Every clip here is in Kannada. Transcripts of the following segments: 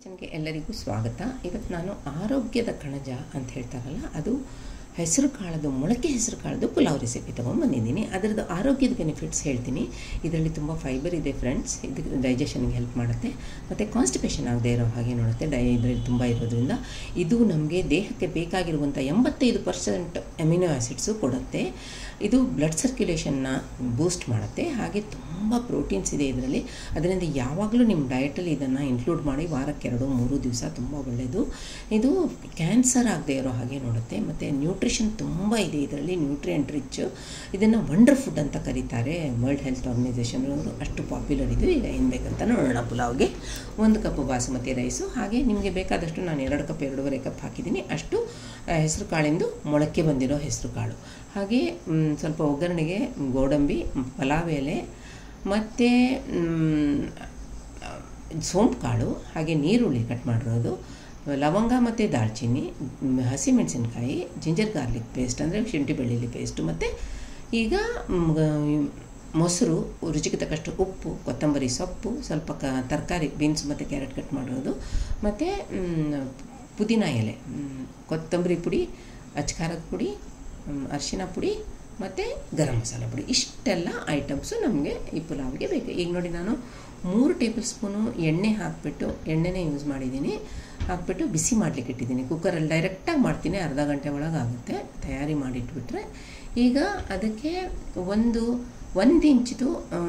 ಕಿಚನ್ಗೆ ಎಲ್ಲರಿಗೂ ಸ್ವಾಗತ ಇವತ್ತು ನಾನು ಆರೋಗ್ಯದ ಕಣಜ ಅಂತ ಹೇಳ್ತಾರಲ್ಲ ಅದು ಹೆಸರು ಕಾಳದು ಮೊಳಕೆ ಹೆಸರು ಕಾಳದು ಪುಲಾವ್ ರೆಸಿಪಿ ತೊಗೊಂಬಂದಿದ್ದೀನಿ ಅದರದ್ದು ಆರೋಗ್ಯದ ಬೆನಿಫಿಟ್ಸ್ ಹೇಳ್ತೀನಿ ಇದರಲ್ಲಿ ತುಂಬ ಫೈಬರ್ ಇದೆ ಫ್ರೆಂಡ್ಸ್ ಇದು ಡೈಜೆಷನ್ಗೆ ಹೆಲ್ಪ್ ಮಾಡುತ್ತೆ ಮತ್ತು ಕಾನ್ಸ್ಟಿಪೇಷನ್ ಆಗದೆ ಇರೋ ಹಾಗೆ ನೋಡುತ್ತೆ ಡೈ ಇದರಲ್ಲಿ ತುಂಬ ಇರೋದ್ರಿಂದ ಇದು ನಮಗೆ ದೇಹಕ್ಕೆ ಬೇಕಾಗಿರುವಂಥ ಎಂಬತ್ತೈದು ಪರ್ಸೆಂಟ್ ಅಮಿನೋ ಆ್ಯಸಿಡ್ಸು ಕೊಡುತ್ತೆ ಇದು ಬ್ಲಡ್ ಸರ್ಕ್ಯುಲೇಷನ್ನ ಬೂಸ್ಟ್ ಮಾಡುತ್ತೆ ಹಾಗೆ ತುಂಬ ಪ್ರೋಟೀನ್ಸ್ ಇದೆ ಇದರಲ್ಲಿ ಅದರಿಂದ ಯಾವಾಗಲೂ ನಿಮ್ಮ ಡಯಟಲ್ಲಿ ಇದನ್ನು ಇನ್ಕ್ಲೂಡ್ ಮಾಡಿ ವಾರಕ್ಕೆ ಎರಡು ಮೂರು ದಿವಸ ತುಂಬ ಒಳ್ಳೆಯದು ಇದು ಕ್ಯಾನ್ಸರ್ ಆಗದೆ ಇರೋ ಹಾಗೆ ನೋಡುತ್ತೆ ಮತ್ತು ನ್ಯೂಟ್ರಿಷನ್ ತುಂಬ ಇದೆ ಇದರಲ್ಲಿ ನ್ಯೂಟ್ರಿಯೆಂಟ್ ರಿಚ್ ಇದನ್ನು ವಂಡರ್ ಫುಡ್ ಅಂತ ಕರೀತಾರೆ ವರ್ಲ್ಡ್ ಹೆಲ್ತ್ ಆರ್ಗನೈಸೇಷನ್ ಅವರು ಅಷ್ಟು ಪಾಪ್ಯುಲರ್ ಇದು ಈಗ ಏನು ಬೇಕಂತ ನೋಡೋಣ ಪುಲಾವ್ಗೆ ಒಂದು ಕಪ್ ಬಾಸುಮತಿ ರೈಸು ಹಾಗೆ ನಿಮಗೆ ಬೇಕಾದಷ್ಟು ನಾನು ಎರಡು ಕಪ್ ಎರಡೂವರೆ ಕಪ್ ಹಾಕಿದ್ದೀನಿ ಅಷ್ಟು ಹೆಸರು ಕಾಳಿಂದು ಮೊಳಕೆ ಬಂದಿರೋ ಹೆಸರು ಕಾಳು ಹಾಗೆ ಸ್ವಲ್ಪ ಒಗ್ಗರಣೆಗೆ ಗೋಡಂಬಿ ಪಲಾವ್ ಎಲೆ ಮತ್ತು ಸೋಂಪು ಕಾಳು ಹಾಗೆ ನೀರುಳ್ಳಿ ಕಟ್ ಮಾಡಿರೋದು ಲವಂಗ ಮತ್ತು ದಾಲ್ಚಿನ್ನಿ ಹಸಿಮೆಣಸಿನ್ಕಾಯಿ ಜಿಂಜರ್ ಗಾರ್ಲಿಕ್ ಪೇಸ್ಟ್ ಅಂದರೆ ಶುಂಠಿ ಬೆಳ್ಳುಳ್ಳಿ ಪೇಸ್ಟು ಮತ್ತು ಈಗ ಮೊಸರು ರುಚಿಗೆ ತಕ್ಕಷ್ಟು ಉಪ್ಪು ಕೊತ್ತಂಬರಿ ಸೊಪ್ಪು ಸ್ವಲ್ಪ ಕ ತರಕಾರಿ ಬೀನ್ಸ್ ಮತ್ತು ಕ್ಯಾರೆಟ್ ಕಟ್ ಮಾಡಿರೋದು ಮತ್ತು ಪುದೀನ ಎಲೆ ಕೊತ್ತಂಬರಿ ಪುಡಿ ಅಚ್ಕಾರದ ಪುಡಿ ಅರಿಶಿನ ಪುಡಿ ಮತ್ತು ಗರಂ ಮಸಾಲ ಪುಡಿ ಇಷ್ಟೆಲ್ಲ ಐಟಮ್ಸು ನಮಗೆ ಈ ಪುಲಾವ್ಗೆ ಬೇಕು ಈಗ ನೋಡಿ ನಾನು ಮೂರು ಟೇಬಲ್ ಸ್ಪೂನು ಎಣ್ಣೆ ಹಾಕಿಬಿಟ್ಟು ಎಣ್ಣೆನೇ ಯೂಸ್ ಮಾಡಿದ್ದೀನಿ ಹಾಕ್ಬಿಟ್ಟು ಬಿಸಿ ಮಾಡಲಿಕ್ಕೆ ಇಟ್ಟಿದ್ದೀನಿ ಕುಕ್ಕರಲ್ಲಿ ಡೈರೆಕ್ಟಾಗಿ ಮಾಡ್ತೀನಿ ಅರ್ಧ ಗಂಟೆ ಒಳಗೆ ಆಗುತ್ತೆ ತಯಾರಿ ಮಾಡಿಟ್ಬಿಟ್ರೆ ಈಗ ಅದಕ್ಕೆ ಒಂದು ಒಂದು ಇಂಚಿದು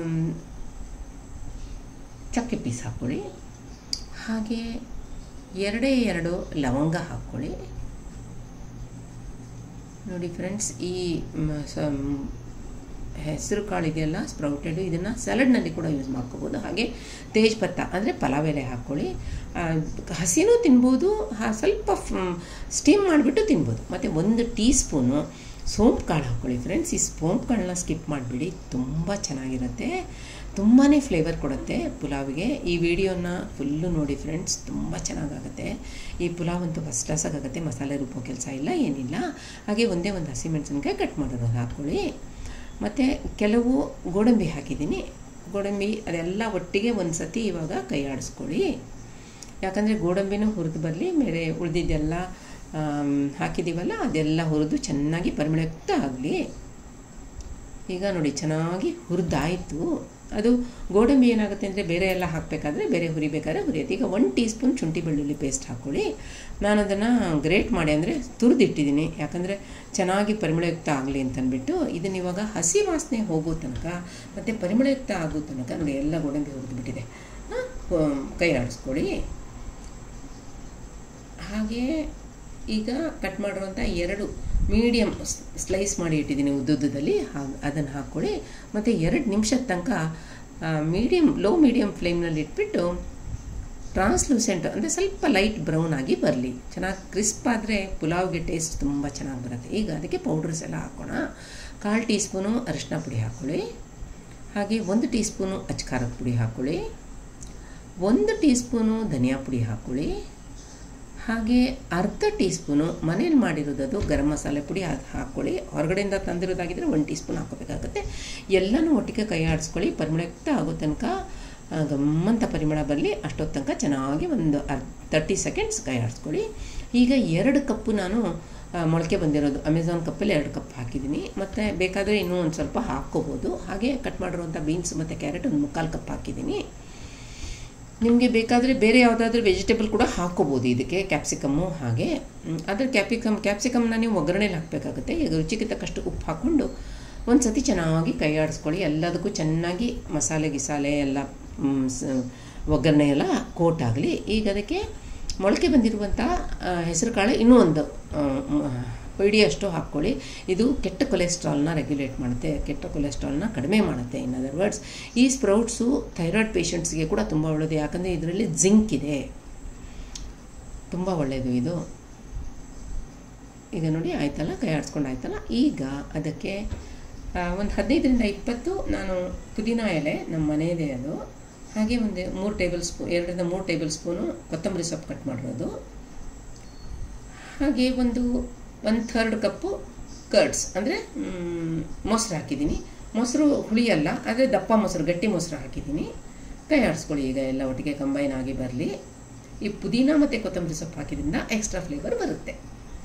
ಚಕ್ಕೆ ಪೀಸ್ ಹಾಕ್ಕೊಳ್ಳಿ ಹಾಗೆ ಎರಡೇ ಎರಡು ಲವಂಗ ಹಾಕ್ಕೊಳ್ಳಿ ನೋಡಿ ಫ್ರೆಂಡ್ಸ್ ಈ ಹೆಸರು ಕಾಳಿದೆಯಲ್ಲ ಸ್ಪ್ರೌಟೆಡ್ ಇದನ್ನು ಸಲಾಡ್ನಲ್ಲಿ ಕೂಡ ಯೂಸ್ ಮಾಡ್ಕೋಬೋದು ಹಾಗೆ ತೇಜ್ಪತ್ತ ಅಂದರೆ ಪಲಾವ್ ಎಲೆ ಹಾಕ್ಕೊಳ್ಳಿ ಹಸಿನೂ ತಿನ್ಬೋದು ಸ್ವಲ್ಪ ಸ್ಟೀಮ್ ಮಾಡಿಬಿಟ್ಟು ತಿನ್ಬೋದು ಮತ್ತು ಒಂದು ಟೀ ಸ್ಪೂನು ಸೋಂಪು ಕಾಳು ಹಾಕ್ಕೊಳ್ಳಿ ಫ್ರೆಂಡ್ಸ್ ಈ ಸೋಂಪು ಕಾಳನ್ನ ಸ್ಕಿಪ್ ಮಾಡಿಬಿಡಿ ತುಂಬ ಚೆನ್ನಾಗಿರುತ್ತೆ ತುಂಬಾ ಫ್ಲೇವರ್ ಕೊಡುತ್ತೆ ಪುಲಾವಿಗೆ ಈ ವಿಡಿಯೋನ ಫುಲ್ಲು ನೋಡಿ ಫ್ರೆಂಡ್ಸ್ ತುಂಬ ಚೆನ್ನಾಗಾಗುತ್ತೆ ಈ ಪುಲಾವ್ ಅಂತೂ ಫಸ್ಟ್ ಕ್ಲಾಸಾಗುತ್ತೆ ಮಸಾಲೆ ರುಬ್ಬೋ ಕೆಲಸ ಇಲ್ಲ ಏನಿಲ್ಲ ಹಾಗೆ ಒಂದೇ ಒಂದು ಹಸಿಮೆಣಸಿನ್ಕಾಯಿ ಕಟ್ ಮಾಡೋದು ಹಾಕ್ಕೊಳ್ಳಿ ಮತ್ತು ಕೆಲವು ಗೋಡಂಬಿ ಹಾಕಿದ್ದೀನಿ ಗೋಡಂಬಿ ಅದೆಲ್ಲ ಒಟ್ಟಿಗೆ ಒಂದು ಸತಿ ಇವಾಗ ಕೈ ಆಡಿಸ್ಕೊಳ್ಳಿ ಯಾಕಂದರೆ ಗೋಡಂಬಿನೂ ಹುರಿದು ಬರಲಿ ಮೇಲೆ ಉಳಿದಿದ್ದೆಲ್ಲ ಹಾಕಿದ್ದೀವಲ್ಲ ಅದೆಲ್ಲ ಹುರಿದು ಚೆನ್ನಾಗಿ ಪರಿಮಳಯುಕ್ತ ಆಗಲಿ ಈಗ ನೋಡಿ ಚೆನ್ನಾಗಿ ಹುರಿದಾಯಿತು ಅದು ಗೋಡಂಬಿ ಏನಾಗುತ್ತೆ ಅಂದರೆ ಬೇರೆ ಎಲ್ಲ ಹಾಕಬೇಕಾದ್ರೆ ಬೇರೆ ಹುರಿಬೇಕಾದ್ರೆ ಹುರಿಯುತ್ತೆ ಈಗ ಒನ್ ಟೀ ಸ್ಪೂನ್ ಶುಂಠಿ ಬೆಳ್ಳುಳ್ಳಿ ಪೇಸ್ಟ್ ಹಾಕ್ಕೊಳ್ಳಿ ನಾನು ಅದನ್ನು ಗ್ರೇಟ್ ಮಾಡಿ ಅಂದರೆ ತುರಿದಿಟ್ಟಿದ್ದೀನಿ ಯಾಕಂದರೆ ಚೆನ್ನಾಗಿ ಪರಿಮಳಯುಕ್ತ ಆಗಲಿ ಅಂತಂದ್ಬಿಟ್ಟು ಇದನ್ನ ಇವಾಗ ಹಸಿ ವಾಸನೆ ಹೋಗೋ ತನಕ ಮತ್ತು ಪರಿಮಳಯುಕ್ತ ಆಗೋ ತನಕ ನೋಡಿ ಎಲ್ಲ ಗೋಡಂಬಿ ಹುರಿದ್ಬಿಟ್ಟಿದೆ ಕೈ ಆಡಿಸ್ಕೊಳ್ಳಿ ಹಾಗೆ ಈಗ ಕಟ್ ಮಾಡಿರುವಂಥ ಎರಡು ಮೀಡಿಯಮ್ ಸ್ಲೈಸ್ ಮಾಡಿ ಇಟ್ಟಿದ್ದೀನಿ ಉದ್ದುದ್ದದಲ್ಲಿ ಹಾಗೆ ಅದನ್ನು ಹಾಕ್ಕೊಳ್ಳಿ ಮತ್ತು ಎರಡು ನಿಮಿಷದ ತನಕ ಮೀಡಿಯಮ್ ಲೋ ಮೀಡಿಯಮ್ ಫ್ಲೇಮ್ನಲ್ಲಿ ಇಟ್ಬಿಟ್ಟು ಟ್ರಾನ್ಸ್ಲೂಸೆಂಟ್ ಅಂದರೆ ಸ್ವಲ್ಪ ಲೈಟ್ ಬ್ರೌನ್ ಆಗಿ ಬರಲಿ ಚೆನ್ನಾಗಿ ಕ್ರಿಸ್ಪ್ ಆದರೆ ಪುಲಾವ್ಗೆ ಟೇಸ್ಟ್ ತುಂಬ ಚೆನ್ನಾಗಿ ಬರುತ್ತೆ ಈಗ ಅದಕ್ಕೆ ಪೌಡ್ರಸ್ ಎಲ್ಲ ಹಾಕೋಣ ಕಾಲು ಟೀ ಸ್ಪೂನು ಅರಿಶಿನ ಪುಡಿ ಹಾಕ್ಕೊಳ್ಳಿ ಹಾಗೆ ಒಂದು ಟೀ ಸ್ಪೂನು ಅಚ್ಕಾರದ ಪುಡಿ ಹಾಕ್ಕೊಳ್ಳಿ ಒಂದು ಟೀ ಸ್ಪೂನು ಧನಿಯಾ ಪುಡಿ ಹಾಕ್ಕೊಳ್ಳಿ ಹಾಗೆ ಅರ್ಧ ಟೀ ಸ್ಪೂನು ಮನೇಲಿ ಮಾಡಿರೋದದು ಗರಂ ಮಸಾಲೆ ಪುಡಿ ಅದು ಹಾಕ್ಕೊಳ್ಳಿ ಹೊರಗಡೆಯಿಂದ ತಂದಿರೋದಾಗಿದ್ದರೆ ಒಂದು ಟೀ ಸ್ಪೂನ್ ಹಾಕೋಬೇಕಾಗುತ್ತೆ ಎಲ್ಲನೂ ಒಟ್ಟಿಗೆ ಕೈ ಆಡಿಸ್ಕೊಳ್ಳಿ ಪರಿಮಳಯುಕ್ತ ಆಗೋ ತನಕ ಗಮ್ಮಂತ ಪರಿಮಳ ಬರಲಿ ಅಷ್ಟೊತ್ತು ತನಕ ಚೆನ್ನಾಗಿ ಒಂದು ಅರ್ ತರ್ಟಿ ಸೆಕೆಂಡ್ಸ್ ಕೈ ಆಡಿಸ್ಕೊಳ್ಳಿ ಈಗ ಎರಡು ಕಪ್ಪು ನಾನು ಮೊಳಕೆ ಬಂದಿರೋದು ಅಮೆಝಾನ್ ಕಪ್ಪಲ್ಲಿ ಎರಡು ಕಪ್ ಹಾಕಿದ್ದೀನಿ ಮತ್ತು ಬೇಕಾದರೆ ಇನ್ನೂ ಒಂದು ಸ್ವಲ್ಪ ಹಾಕ್ಕೋಬೋದು ಹಾಗೆ ಕಟ್ ಮಾಡಿರುವಂಥ ಬೀನ್ಸ್ ಮತ್ತು ಕ್ಯಾರೆಟ್ ಒಂದು ಮುಕ್ಕಾಲು ಕಪ್ ಹಾಕಿದ್ದೀನಿ ನಿಮಗೆ ಬೇಕಾದರೆ ಬೇರೆ ಯಾವುದಾದ್ರೂ ವೆಜಿಟೇಬಲ್ ಕೂಡ ಹಾಕ್ಕೋಬೋದು ಇದಕ್ಕೆ ಕ್ಯಾಪ್ಸಿಕಮ್ಮು ಹಾಗೆ ಆದರೆ ಕ್ಯಾಪ್ಸಿಕಮ್ ಕ್ಯಾಪ್ಸಿಕಮ್ನ ನೀವು ಒಗ್ಗರಣೆಲಿ ಹಾಕಬೇಕಾಗುತ್ತೆ ಈಗ ರುಚಿಗೆ ತಕ್ಕಷ್ಟು ಉಪ್ಪು ಹಾಕ್ಕೊಂಡು ಒಂದು ಸತಿ ಚೆನ್ನಾಗಿ ಕೈ ಆಡಿಸ್ಕೊಳ್ಳಿ ಎಲ್ಲದಕ್ಕೂ ಚೆನ್ನಾಗಿ ಮಸಾಲೆ ಗಿಸಾಲೆ ಎಲ್ಲ ಒಗ್ಗರಣೆ ಎಲ್ಲ ಕೋಟ್ ಆಗಲಿ ಈಗ ಅದಕ್ಕೆ ಮೊಳಕೆ ಬಂದಿರುವಂಥ ಹೆಸರು ಕಾಳು ಇನ್ನೂ ಒಂದು ಅಷ್ಟು ಹಾಕ್ಕೊಳ್ಳಿ ಇದು ಕೆಟ್ಟ ಕೊಲೆಸ್ಟ್ರಾಲ್ನ ರೆಗ್ಯುಲೇಟ್ ಮಾಡುತ್ತೆ ಕೆಟ್ಟ ಕೊಲೆಸ್ಟ್ರಾಲ್ನ ಕಡಿಮೆ ಮಾಡುತ್ತೆ ಇನ್ ಅದರ್ ವರ್ಡ್ಸ್ ಈ ಸ್ಪ್ರೌಟ್ಸು ಥೈರಾಯ್ಡ್ ಪೇಷಂಟ್ಸ್ಗೆ ಕೂಡ ತುಂಬ ಒಳ್ಳೆಯದು ಯಾಕಂದರೆ ಇದರಲ್ಲಿ ಜಿಂಕ್ ಇದೆ ತುಂಬ ಒಳ್ಳೆಯದು ಇದು ಈಗ ನೋಡಿ ಆಯ್ತಲ್ಲ ಕೈ ಆಡಿಸ್ಕೊಂಡು ಆಯ್ತಲ್ಲ ಈಗ ಅದಕ್ಕೆ ಒಂದು ಹದಿನೈದರಿಂದ ಇಪ್ಪತ್ತು ನಾನು ಪುದೀನ ಎಲೆ ನಮ್ಮ ಮನೆಯದೇ ಅದು ಹಾಗೆ ಒಂದು ಮೂರು ಟೇಬಲ್ ಸ್ಪೂನ್ ಎರಡರಿಂದ ಮೂರು ಟೇಬಲ್ ಸ್ಪೂನು ಕೊತ್ತಂಬರಿ ಸೊಪ್ಪು ಕಟ್ ಮಾಡಿರೋದು ಹಾಗೆ ಒಂದು ಒಂದು ಥರ್ಡ್ ಕಪ್ಪು ಕರ್ಡ್ಸ್ ಅಂದರೆ ಮೊಸರು ಹಾಕಿದ್ದೀನಿ ಮೊಸರು ಹುಳಿಯಲ್ಲ ಆದರೆ ದಪ್ಪ ಮೊಸರು ಗಟ್ಟಿ ಮೊಸರು ಹಾಕಿದ್ದೀನಿ ಕೈ ಆಡಿಸ್ಕೊಳ್ಳಿ ಈಗ ಎಲ್ಲ ಒಟ್ಟಿಗೆ ಕಂಬೈನ್ ಆಗಿ ಬರಲಿ ಈ ಪುದೀನ ಮತ್ತು ಕೊತ್ತಂಬರಿ ಸೊಪ್ಪು ಹಾಕಿದ್ರಿಂದ ಎಕ್ಸ್ಟ್ರಾ ಫ್ಲೇವರ್ ಬರುತ್ತೆ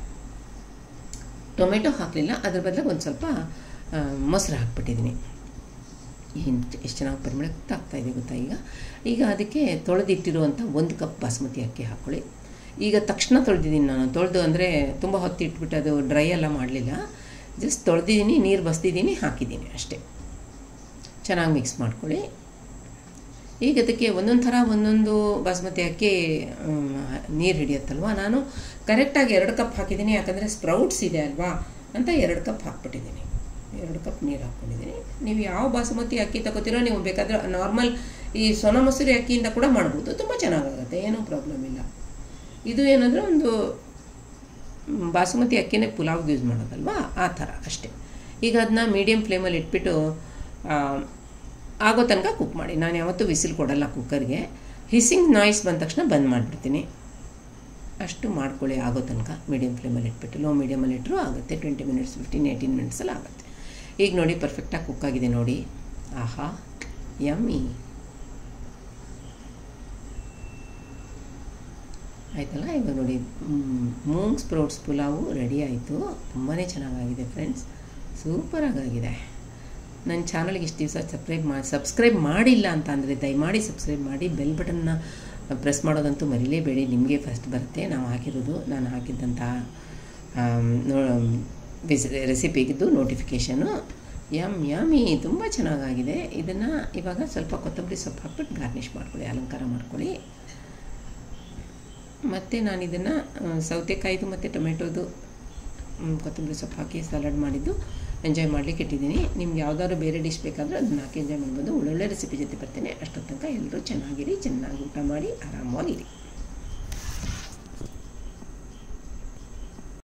ಟೊಮೆಟೊ ಹಾಕಲಿಲ್ಲ ಅದ್ರ ಬದಲಾಗಿ ಒಂದು ಸ್ವಲ್ಪ ಆ, ಮೊಸರು ಹಾಕ್ಬಿಟ್ಟಿದ್ದೀನಿ ಏನು ಎಷ್ಟು ಚೆನ್ನಾಗಿ ಪರಿಮಳ ಗೊತ್ತಾಗ್ತಾ ಇದೆ ಗೊತ್ತಾ ಈಗ ಈಗ ಅದಕ್ಕೆ ತೊಳೆದಿಟ್ಟಿರುವಂಥ ಒಂದು ಕಪ್ ಬಾಸ್ಮತಿ ಅಕ್ಕಿ ಹಾಕ್ಕೊಳ್ಳಿ ಈಗ ತಕ್ಷಣ ತೊಳೆದಿದ್ದೀನಿ ನಾನು ತೊಳೆದು ಅಂದರೆ ತುಂಬ ಹೊತ್ತು ಇಟ್ಬಿಟ್ಟು ಅದು ಡ್ರೈ ಎಲ್ಲ ಮಾಡಲಿಲ್ಲ ಜಸ್ಟ್ ತೊಳೆದಿದ್ದೀನಿ ನೀರು ಬಸ್ದಿದ್ದೀನಿ ಹಾಕಿದ್ದೀನಿ ಅಷ್ಟೇ ಚೆನ್ನಾಗಿ ಮಿಕ್ಸ್ ಮಾಡ್ಕೊಳ್ಳಿ ಈಗ ಅದಕ್ಕೆ ಒಂದೊಂದು ಥರ ಒಂದೊಂದು ಬಾಸ್ಮತಿ ಅಕ್ಕಿ ನೀರು ಹಿಡಿಯುತ್ತಲ್ವ ನಾನು ಕರೆಕ್ಟಾಗಿ ಎರಡು ಕಪ್ ಹಾಕಿದ್ದೀನಿ ಯಾಕಂದರೆ ಸ್ಪ್ರೌಟ್ಸ್ ಇದೆ ಅಲ್ವಾ ಅಂತ ಎರಡು ಕಪ್ ಹಾಕ್ಬಿಟ್ಟಿದ್ದೀನಿ ಎರಡು ಕಪ್ ನೀರು ಹಾಕ್ಕೊಂಡಿದ್ದೀನಿ ನೀವು ಯಾವ ಬಾಸುಮತಿ ಅಕ್ಕಿ ತಗೋತೀರೋ ನೀವು ಬೇಕಾದರೆ ನಾರ್ಮಲ್ ಈ ಸೊನ ಮೊಸರಿ ಅಕ್ಕಿಯಿಂದ ಕೂಡ ಮಾಡ್ಬೋದು ತುಂಬ ಚೆನ್ನಾಗಾಗುತ್ತೆ ಏನೂ ಪ್ರಾಬ್ಲಮ್ ಇಲ್ಲ ಇದು ಏನಂದರೆ ಒಂದು ಮ್, ಬಾಸುಮತಿ ಅಕ್ಕಿನೇ ಪುಲಾವ್ಗೆ ಯೂಸ್ ಮಾಡೋದಲ್ವಾ ಆ ಥರ ಅಷ್ಟೇ ಈಗ ಅದನ್ನ ಮೀಡಿಯಮ್ ಫ್ಲೇಮಲ್ಲಿ ಇಟ್ಬಿಟ್ಟು ಆ, ಆಗೋ ತನಕ ಕುಕ್ ಮಾಡಿ ನಾನು ಯಾವತ್ತೂ ವಿಸಿಲ್ ಕೊಡಲ್ಲ ಕುಕ್ಕರ್ಗೆ ಹಿಸ್ಸಿಂಗ್ ನಾಯ್ಸ್ ಬಂದ ತಕ್ಷಣ ಬಂದ್ ಮಾಡಿಬಿಡ್ತೀನಿ ಅಷ್ಟು ಮಾಡ್ಕೊಳ್ಳಿ ಆಗೋ ತನಕ ಮೀಡಿಯಮ್ ಫ್ಲೇಮಲ್ಲಿ ಇಟ್ಬಿಟ್ಟು ಲೋ ಮೀಡಿಯಮಲ್ಲಿ ಇಟ್ಟರು ಆಗುತ್ತೆ ಟ್ವೆಂಟಿ ಮಿನಿಟ್ಸ್ ಫಿಫ್ಟೀನ್ ಏಯ್ಟೀನ್ ಮಿನಿಟ್ಸಲ್ಲಿ ಆಗುತ್ತೆ ಈಗ ನೋಡಿ ಪರ್ಫೆಕ್ಟಾಗಿ ಕುಕ್ ಆಗಿದೆ ನೋಡಿ ಆಹಾ ಯಮ್ಮಿ ಆಯ್ತಲ್ಲ ಇವಾಗ ನೋಡಿ ಮೂಂಗ್ ಸ್ಪ್ರೌಟ್ಸ್ ಪುಲಾವು ರೆಡಿ ಆಯಿತು ತುಂಬಾ ಚೆನ್ನಾಗಾಗಿದೆ ಫ್ರೆಂಡ್ಸ್ ಸೂಪರಾಗಾಗಿದೆ ನನ್ನ ಚಾನಲ್ಗೆ ಇಷ್ಟು ದಿವಸ ಸಬ್ಸ್ಕ್ರೈಬ್ ಮಾಡಿ ಸಬ್ಸ್ಕ್ರೈಬ್ ಮಾಡಿಲ್ಲ ಅಂತ ಅಂದರೆ ದಯಮಾಡಿ ಸಬ್ಸ್ಕ್ರೈಬ್ ಮಾಡಿ ಬೆಲ್ ಬಟನ್ನ ಪ್ರೆಸ್ ಮಾಡೋದಂತೂ ಮರಿಲೇಬೇಡಿ ನಿಮಗೆ ಫಸ್ಟ್ ಬರುತ್ತೆ ನಾವು ಹಾಕಿರೋದು ನಾನು ಹಾಕಿದ್ದಂತಹ ಆಮ್, ನೋ ರೆಸಿಪಿಗಿದ್ದು ನೋಟಿಫಿಕೇಷನು ಯಮ್ ಯಮ್ಮಿ ತುಂಬ ಚೆನ್ನಾಗಾಗಿದೆ ಇದನ್ನು ಇವಾಗ ಸ್ವಲ್ಪ ಕೊತ್ತಂಬರಿ ಸೊಪ್ಪು ಹಾಕ್ಬಿಟ್ಟು ಗಾರ್ನಿಷ್ ಮಾಡ್ಕೊಳ್ಳಿ ಅಲಂಕಾರ ಮಾಡ್ಕೊಳ್ಳಿ ಮತ್ತು ನಾನು ಇದನ್ನು ಸೌತೆಕಾಯಿದು ಮತ್ತು ಟೊಮೆಟೊದು ಮ್, ಕೊತ್ತಂಬರಿ ಸೊಪ್ಪು ಹಾಕಿ ಸಲಾಡ್ ಮಾಡಿದ್ದು ಎಂಜಾಯ್ ಮಾಡಲಿಕ್ಕೆ ಇಟ್ಟಿದ್ದೀನಿ ನಿಮ್ಗೆ ಯಾವ್ದಾದ್ರು ಬೇರೆ ಡಿಶ್ ಬೇಕಾದರೂ ಅದನ್ನ ಹಾಕಿ ಎಂಜಾಯ್ ಮಾಡ್ಬೋದು ಒಳ್ಳೊಳ್ಳೆ ರೆಸಿಪಿ ಜೊತೆ ಬರ್ತೇನೆ ಅಷ್ಟೊತ್ತು ತನಕ ಎಲ್ಲರೂ ಚೆನ್ನಾಗಿರಿ ಚೆನ್ನಾಗಿ ಊಟ ಮಾಡಿ ಆರಾಮವಾಗಿರಿ